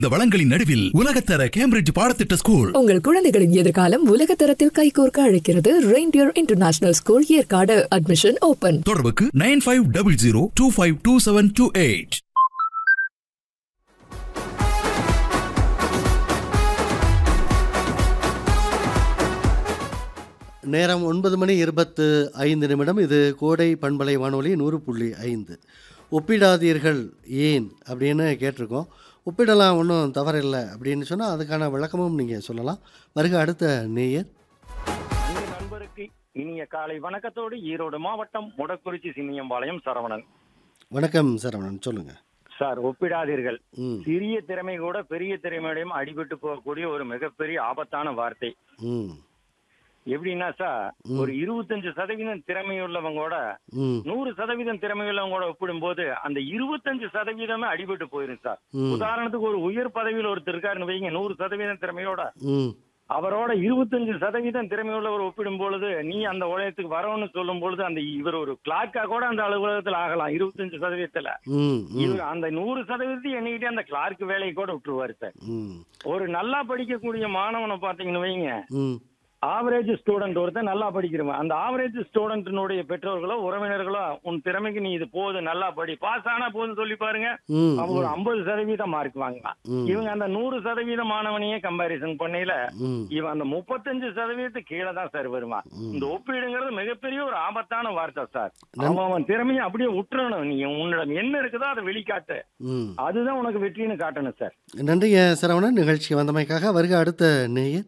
இந்த வளங்களின் நடுவில் உலகத்தர கேம்பிரிட்ஜ் பாடத்திட்ட ஸ்கூல் உங்கள் குழந்தைகளின் எதிர்காலம் உலக தரத்தில் கைகோர்க்க அழைக்கிறது reindeer international school Yercaud admission open தொடர்புக்கு nine five double zero two five two seven two eight நேரம் ஒன்பது மணி இருபத்து ஐந்து நிமிடம் இது கோடை பண்பலை வானொலி நூறு புள்ளி ஐந்து ஒப்பிடாதீர்கள் ஏன் அப்படின்னு கேட்டிருக்கோம் ஒப்பிடலாம் ஒன்றும் தவறில்லை அப்படின்னு சொன்னால் அதுக்கான விளக்கமும் நீங்கள் சொல்லலாம் வருக அடுத்த நேயர் அன்பு நண்பருக்கு இனிய காலை வணக்கத்தோடு ஈரோடு மாவட்டம் முடக்குறிச்சி சின்னியம்பாளையம் சரவணன் வணக்கம் சரவணன் சொல்லுங்கள் சார் ஒப்பிடாதீர்கள் ம் சிறிய திறமை கூட பெரிய திறமையோடையும் அடிபட்டு போகக்கூடிய ஒரு மிகப்பெரிய ஆபத்தான வார்த்தை ம் எப்படின்னா சார் ஒரு இருபத்தஞ்சு சதவீதம் திறமையுள்ளவங்களோட ம் நூறு சதவீதம் திறமையுள்ளவங்களோட ஒப்பிடும்போது அந்த இருபத்தஞ்சு சதவீதமே அடிபட்டு போயிரும் சார் ம். உதாரணத்துக்கு ஒரு உயர் பதவியில் ஒருத்தர் இருக்காருன்னு வைங்க நூறு சதவீதம் திறமையோட ம் அவரோட இருபத்தஞ்சு சதவீதம் திறமையுள்ளவர் ஒப்பிடும் பொழுது நீ அந்த உலகத்துக்கு வரணும்னு சொல்லும் பொழுது அந்த இவர் ஒரு கிளாக்கா கூட அந்த அலுவலகத்துல ஆகலாம் இருபத்தஞ்சு சதவீதத்துல ம் ம் இவர் அந்த நூறு சதவீதத்தை எண்ணிக்கிட்டே அந்த கிளார்க் வேலையை கூட விட்டுருவாரு சார் ம் ஒரு நல்லா படிக்கக்கூடிய மாணவனை பாத்தீங்கன்னு வைங்க ம் ஆவரேஜ் ஸ்டூடெண்ட் ஒருத்தன் நல்லா படிக்கிறவன் அந்த ஆவரேஜ் ஸ்டூடெண்ட்னுடைய பெற்றோர்களோ உறவினர்களோ உன் திறமைக்கு நீ இது போதும் நல்லா படி பாஸ் ஆனா போதும் சொல்லி பாருங்க ம் அவங்க ஒரு ஐம்பது சதவீதம் மார்க் வாங்கலாம் ம். இவங்க அந்த நூறு சதவீத மாணவனையே கம்பாரிசன் பண்ணையில ம் இவன் அந்த முப்பத்தஞ்சு சதவீதத்துக்கு கீழே தான் சார் வருவான் இந்த ஒப்பீடுங்கிறது மிகப்பெரிய ஒரு ஆபத்தான வார்த்தை சார் அவன் அவன் திறமையை அப்படியே விட்டுறணும் நீ உன்னிடம் என்ன இருக்குதோ அதை வெளிக்காட்டு ம் அதுதான் உனக்கு வெற்றின்னு காட்டணும் சார் நன்றிங்க சரவணன் நிகழ்ச்சி வந்தமைக்காக வருக அடுத்த நேயர்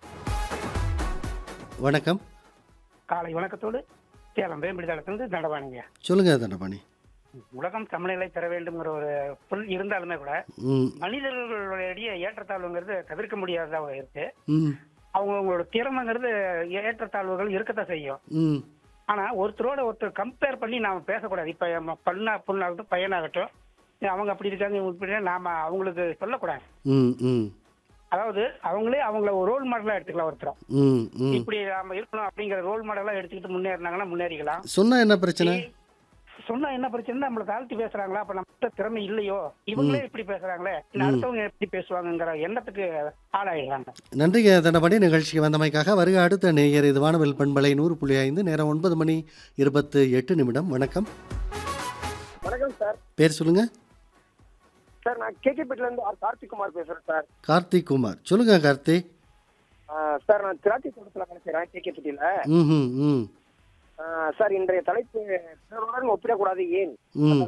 வணக்கம் காலை வணக்கத்தோடு சேலம் வேம்பிடிதளத்திலிருந்து தண்டபாணிங்க சொல்லுங்க தண்டபாணி உலகம் சமநிலை பெற வேண்டும்ங்கிற ஒரு புல் இருந்தாலுமே கூட ம் மனிதர்களுடைய ஏற்றத்தாழ்வுங்கிறது தவிர்க்க முடியாததாக இருக்கு ம் அவங்களோட திறமைங்கிறது ஏற்றத்தாழ்வுகள் இருக்கத்தான் செய்யும் ம் ஆனா ஒருத்தரோட ஒருத்தர் கம்பேர் பண்ணி நாம பேசக்கூடாது இப்ப நம்ம பண்ணா பொண்ணாகட்டும் பையனாகட்டும் அவங்க அப்படி இருக்காங்க இவங்க இப்படி இருக்காங்க, நாம அவங்களுக்கு சொல்லக்கூடாது ம் ம் அதாவது அவங்களே அவங்கள ஒரு ரோல் மாடலா எடுத்துக்கலாம் ஒருத்தர் ம் ம் இப்படி நாம இருக்கணும் அப்படிங்கிற ரோல் மாடலா எடுத்துக்கிட்டு முன்னேறினாங்கன்னா முன்னேறிக்கலாம் சொன்னா என்ன பிரச்சனை சொன்னா என்ன பிரச்சனை நம்மள தாழ்த்தி பேசுறாங்களா அப்ப நம்ம திறமை இல்லையோ இவங்களே இப்படி பேசுறாங்களே இன்னும் அடுத்தவங்க எப்படி பேசுவாங்கங்கிற எண்ணத்துக்கு ஆளாயிடுறாங்க நன்றிங்க தண்டபாணி நிகழ்ச்சிக்கு வந்தமைக்காக வருக அடுத்த நேயர் இது வானவில் பண்பலை நூறு புள்ளி ஐந்து நேரம் ஒன்பது மணி இருபத்து எட்டு நிமிடம் வணக்கம் வணக்கம் சார் பேர் சொல்லுங்க சார் நான் கேகேபேட்ல இருந்து ஆர் கார்த்திக் குமார் பேசுறேன் சார் கார்த்திக் குமார் சொல்லுங்க கார்த்திக் ஆ, சார் நான் திராட்சை தோட்டத்தில் வேலை செய்கிறேன் கேகேபேட்டியில் ம் ம் ம் சார் இன்றைய தலைப்பு பிறருடன் ஒப்பிடக்கூடாது ஏன் ம்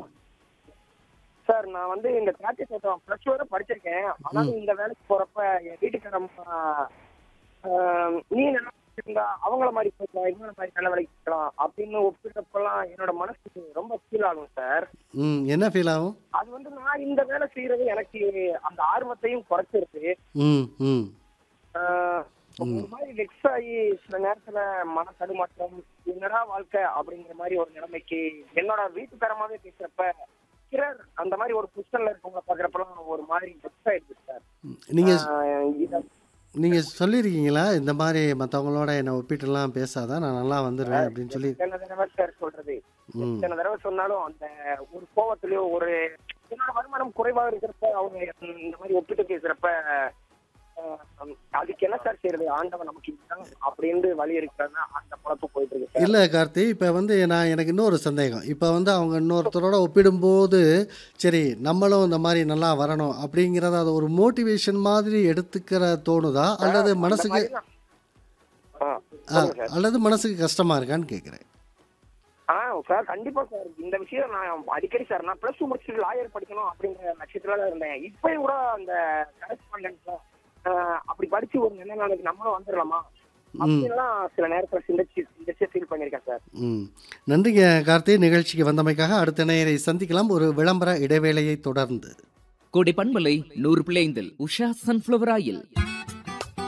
சார் நான் வந்து இந்த திராட்சை தோட்டம் ப்ளஸ் டூ வரை படிச்சிருக்கேன் ஆனாலும் இந்த வேலைக்கு போறப்ப என் வீட்டுக்காரம்மா ஆ, நீ நல்லா இருந்தா அவங்கள மாதிரி போய்க்கலாம் இவங்கள மாதிரி நல்ல வேலைக்கு போகலாம் அப்படின்னு ஒப்பிடுறப்பெல்லாம் என்னோட மனசு ரொம்ப ஃபீல் ஆகும் சார் ம் என்ன ஃபீல் ஆகும் அது வந்து நான் இந்த வேலை செய்யறது எனக்கு அந்த ஆர்வத்தையும் குறைச்சிருக்கு ம் ம் ஆஹ் ஒரு மாதிரி வெக்ஸ் ஆகி சில நேரத்துல மன தடுமாற்றம் என்னடா வாழ்க்கை அப்படிங்கிற மாதிரி ஒரு நிலைமைக்கு என்னோட வீட்டுக்காரமாவே பேசுறப்ப பிறர் அந்த மாதிரி ஒரு பொசிஷன்ல இருக்கவங்க பாக்குறப்பெல்லாம் ஒரு மாதிரி வெக்ஸ் ஆயிடுச்சு சார் நீங்க ஆஹ் இத- நீங்க சொல்லியிருக்கீங்களா இந்த மாதிரி மற்றவங்களோட என்னை ஒப்பிட்டுலாம் பேசாதான் நான் நல்லா வந்துடுவேன் அப்படின்னு சொல்லி எத்தனை தடவை சார் சொல்றது ம் எத்தனை தடவை சொன்னாலும் அந்த ஒரு கோவத்திலயோ ஒரு என்னோட வருமானம் குறைவா இருக்கிறப்ப அவங்க இந்த மாதிரி ஒப்பிட்டு பேசுறப்ப ஆஹ் அதுக்கு என்ன சார் செய்யறது ஆண்டவன் நமக்கு இதுதான் அப்படின்னு வழி இருக்கிறதா அந்த பொழப்பு போயிட்டு இருக்கு சார் இல்லை கார்த்தி இப்போ வந்து நான் எனக்கு இன்னொரு சந்தேகம் இப்போ வந்து அவங்க இன்னொருத்தரோட ஒப்பிடும்போது சரி நம்மளும் இந்த மாதிரி நல்லா வரணும் அப்படிங்கிறத அது ஒரு மோட்டிவேஷன் மாதிரி எடுத்துக்கிற தோணுதா அல்லது அந்த மனசுக்கு மாதிரிலாம். ஆ, ஆ, சொல்லுங்க சார். அல்லது மனசுக்கு கஷ்டமா இருக்கான்னு கேட்குறேன் ஆ சார் கண்டிப்பா சார் இந்த விஷயம் நான் அடிக்கடி சார் நான் பிளஸ் டூ முடிச்சுட்டு லாயர் படிக்கணும் அப்படிங்கிற லட்சியத்துல தான் இருந்தேன் இப்பயும் கூட அந்த கரஸ்பாண்டன்ஸ்ல அப்படி படிச்சு ஒரு நல்ல நாளைக்கு நம்மளும் வந்துடலாமா அப்படின்லாம் சில நேரத்துல சிந்திச்சு சிந்திச்சு ஃபீல் பண்ணிருக்கேன் சார் ம் நன்றிங்க கார்த்தி நிகழ்ச்சிக்கு வந்தமைக்காக அடுத்த நேயரை சந்திக்கலாம் ஒரு விளம்பர இடைவேளையை தொடர்ந்து கோடை பண்பலை நூறு பிள்ளைந்தில் உஷா சன்ஃப்ளவர் ஆயில்